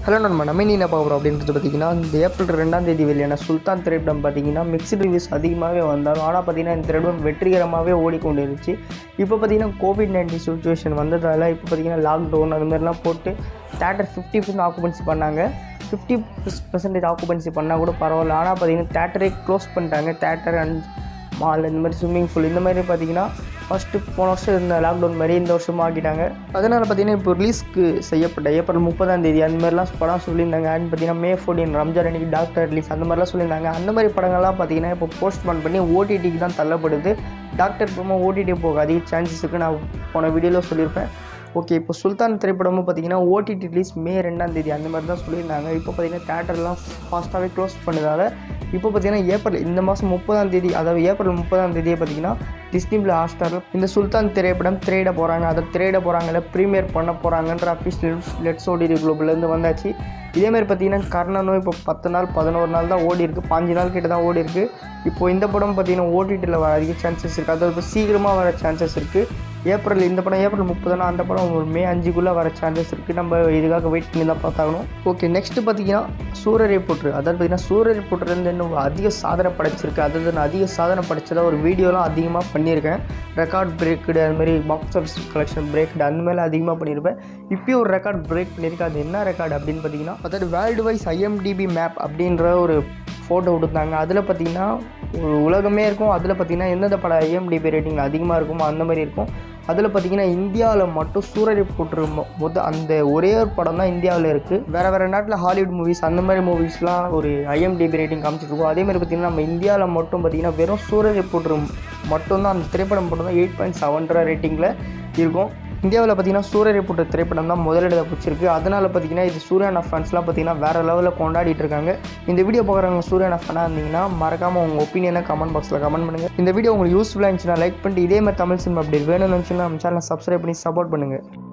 hello நம்ம நம்ம என்ன பார்க்க போகிறோம் அப்படின்றது பார்த்தீங்கன்னா இந்த ஏப்ரல் ரெண்டாம் தேதி வெளியான சுல்தான் திரைப்படம் பார்த்தீங்கன்னா மிக்ஸ்டு ரிவ்யூஸ் அதிகமாகவே வந்தாலும் ஆனால் பார்த்தீங்கன்னா இந்த திரைப்படம் வெற்றிகரமாகவே ஓடிக்கொண்டு இருந்துச்சு இப்போ பார்த்தீங்கன்னா கோவிட் நைன்டீன் சுச்சுவேஷன் வந்ததால் இப்போ பார்த்தீங்கன்னா லாக்டவுன் அது மாதிரிலாம் போட்டு தேட்டர் ஃபிஃப்டி பர்சன்ட் ஆக்குபென்சி பண்ணாங்க ஃபிஃப்டி பர்சன்டேஜ் ஆக்குபென்சி பண்ணால் கூட பரவாயில்ல ஆனால் பார்த்தீங்கன்னா தேட்டரே க்ளோஸ் பண்ணிட்டாங்க தேட்டர் அண்ட் மால் இந்த மாதிரி ஸ்விம்மிங் பூல் இந்த மாதிரி பார்த்தீங்கன்னா ஃபஸ்ட்டு போன வருஷம் இருந்த லாக்டவுன் மாதிரி இந்த வருஷமும் ஆக்கிட்டாங்க அதனால் பார்த்தீங்கன்னா இப்போ ரிலீஸ்க்கு செய்யப்பட்ட ஏப்ரல் முப்பதாம் தேதி அந்த மாதிரிலாம் படம் சொல்லியிருந்தாங்க அண்ட் பார்த்தீங்கன்னா மே ஃபோர்டீன் ரம்ஜான் அன்னைக்கு டாக்டர் ரிலீஸ் அந்த மாதிரிலாம் சொல்லியிருந்தாங்க அந்த மாதிரி படங்கள்லாம் பார்த்தீங்கன்னா இப்போ போஸ்ட்போன் பண்ணி ஓடிடிக்கு தான் தள்ளப்படுது டாக்டர் படமாக ஓடிடி போக அதிக சான்சஸ் இருக்குது நான் போன வீடியோவில் சொல்லியிருப்பேன் ஓகே இப்போ சுல்தான் திரைப்படமும் பார்த்தீங்கன்னா ஓடிடி ரிலீஸ் மே ரெண்டாம் தேதி அந்த மாதிரி தான் சொல்லியிருந்தாங்க இப்போ பார்த்தீங்கன்னா தேட்டர்லாம் ஃபாஸ்ட்டாகவே க்ளோஸ் பண்ணதால் இப்போ பார்த்தீங்கன்னா ஏப்ரல் இந்த மாதம் முப்பதாம் தேதி அதாவது ஏப்ரல் முப்பதாம் தேதியே பார்த்தீங்கன்னா டிஸ்னிபிள் ஹாட்ஸ்டாரில் இந்த சுல்தான் திரைப்படம் திரையிட போகிறாங்க அதை திரையிட போகிறாங்கல்ல ப்ரீமியர் பண்ண போகிறாங்கன்ற அஃபிஷியல் லெட்ஸ் ஓடிடி குளோப்லேருந்து வந்தாச்சு இதேமாதிரி பார்த்தீங்கன்னா கர்ணனும் இப்போ பத்து நாள் பதினோரு நாள் தான் ஓடி இருக்குது பாஞ்சு நாள் கிட்ட தான் ஓடி இருக்குது இப்போ இந்த படம் பார்த்தீங்கன்னா ஓடிடியில் வர அதிக சான்சஸ் இருக்குது அதாவது இப்போ சீக்கிரமாக வர சான்சஸ் இருக்குது ஏப்ரல் இந்த படம் ஏப்ரல் முப்பதுனா அந்த படம் ஒரு மே அஞ்சுக்குள்ளே வர சான்சஸ் இருக்குது நம்ம இதுக்காக வெயிட் பண்ணி தான் பார்த்தாகணும் ஓகே நெக்ஸ்ட்டு பார்த்தீங்கன்னா சூரரை போற்று அதாவது பார்த்தீங்கன்னா சூரரை போற்றுலேருந்து இன்னும் அதிக சாதனை படைச்சிருக்கு அதாவது நான் அதிக சாதனை படைச்சதாக ஒரு வீடியோலாம் அதிகமாக பண்ணியிருக்கேன் ரெக்கார்ட் பிரேக்குடு அது மாதிரி பாக்ஸ் ஆஃபீஸ் கலெக்ஷன் பிரேக்குடு அந்த மேலே அதிகமாக பண்ணியிருப்பேன் இப்போயும் ஒரு ரெக்கார்ட் பிரேக் பண்ணியிருக்கேன் அது என்ன ரெக்கார்டு அப்படின்னு பார்த்தீங்கன்னா அதாவது வேர்ல்டு வைஸ் ஐஎம்டிபி மேப் அப்படின்ற ஒரு ஃபோட்டோ கொடுத்தாங்க அதில் பார்த்தீங்கன்னா ஒரு உலகமே இருக்கும் அதில் பார்த்தீங்கன்னா எந்தெந்த படம் ஐஎம்டிபி ரேட்டிங் அதிகமாக இருக்குமோ அந்த மாதிரி இருக்கும் அதில் பார்த்தீங்கன்னா இந்தியாவில் மட்டும் சூரரை போட்டு முத அந்த ஒரே ஒரு படம் தான் இந்தியாவில் இருக்குது வேறு வேறு நாட்டில் ஹாலிவுட் மூவிஸ் அந்த மாதிரி மூவிஸ்லாம் ஒரு ஐஎம்டிபி ரேட்டிங் காமிச்சிருக்கோம் அதே மாதிரி பார்த்தீங்கன்னா நம்ம இந்தியாவில் மட்டும் பார்த்தீங்கன்னா வெறும் சூரரை போட்டு மட்டும்தான் அந்த திரைப்படம் மட்டும் தான் எயிட் பாயிண்ட் செவன்ற ரேட்டிங்கில் இருக்கும் இந்தியாவில் பார்த்தீங்கன்னா சூரியரை போட்ட திரைப்படம் தான் முதலிடத்தை பிடிச்சிருக்கு அதனால் பார்த்தீங்கன்னா இது சூரியன் ஆஃப் ஃபேன்ஸ்லாம் பார்த்தீங்கன்னா வேறு லெவலில் கொண்டாடிட்டு இருக்காங்க இந்த வீடியோ பார்க்குறவங்க சூரியன் ஆஃப் ஃபேனாக இருந்தீங்கன்னா மறக்காமல் உங்கள் ஒப்பீனியனை கமெண்ட் பாக்ஸில் கமெண்ட் பண்ணுங்கள் இந்த வீடியோ உங்களுக்கு யூஸ்ஃபுல்லாக இருந்துச்சுன்னா லைக் பண்ணிட்டு இதே மாதிரி தமிழ் சினிமா அப்படி வேணும்னு நினச்சுன்னா நம்ம சேனலை சப்ஸ்கிரைப் பண்ணி சப்போர்ட் பண்ணுங்கள்